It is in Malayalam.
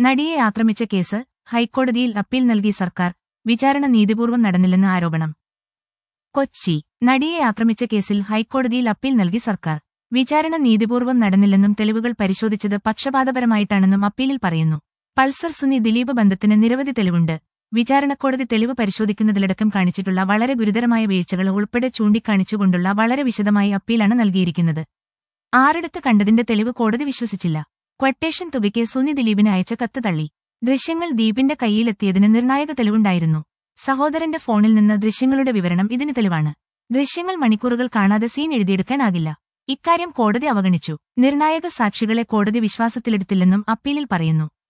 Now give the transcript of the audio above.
നടിയെ ആക്രമിച്ച കേസ് ഹൈക്കോടതിയിൽ അപ്പീൽ നൽകി സർക്കാർ വിചാരണ നീതിപൂർവ്വം നടന്നില്ലെന്ന് ആരോപണം കൊച്ചി നടിയെ ആക്രമിച്ച കേസിൽ ഹൈക്കോടതിയിൽ അപ്പീൽ നൽകി സർക്കാർ വിചാരണ നീതിപൂർവ്വം നടന്നില്ലെന്നും തെളിവുകൾ പരിശോധിച്ചത് പക്ഷപാതപരമായിട്ടാണെന്നും അപ്പീലിൽ പറയുന്നു പൾസർ സുനി ദിലീപ് ബന്ധത്തിന് നിരവധി തെളിവുണ്ട് വിചാരണക്കോടതി തെളിവ് പരിശോധിക്കുന്നതിലടക്കം കാണിച്ചിട്ടുള്ള വളരെ ഗുരുതരമായ വീഴ്ചകൾ ഉൾപ്പെടെ ചൂണ്ടിക്കാണിച്ചുകൊണ്ടുള്ള വളരെ വിശദമായ അപ്പീലാണ് നൽകിയിരിക്കുന്നത് ആറിടത്ത് കണ്ടതിന്റെ തെളിവ് കോടതി വിശ്വസിച്ചില്ല ക്വട്ടേഷൻ തുകയ്ക്ക് സുനി ദിലീപിന് അയച്ച കത്ത് തള്ളി ദൃശ്യങ്ങൾ ദീപിന്റെ കൈയിലെത്തിയതിന് നിർണായക തെളിവുണ്ടായിരുന്നു സഹോദരന്റെ ഫോണിൽ നിന്ന് ദൃശ്യങ്ങളുടെ വിവരണം ഇതിന് തെളിവാണ് ദൃശ്യങ്ങൾ മണിക്കൂറുകൾ കാണാതെ സീൻ എഴുതിയെടുക്കാനാകില്ല ഇക്കാര്യം കോടതി അവഗണിച്ചു നിർണായക സാക്ഷികളെ കോടതി വിശ്വാസത്തിലെടുത്തില്ലെന്നും അപ്പീലിൽ പറയുന്നു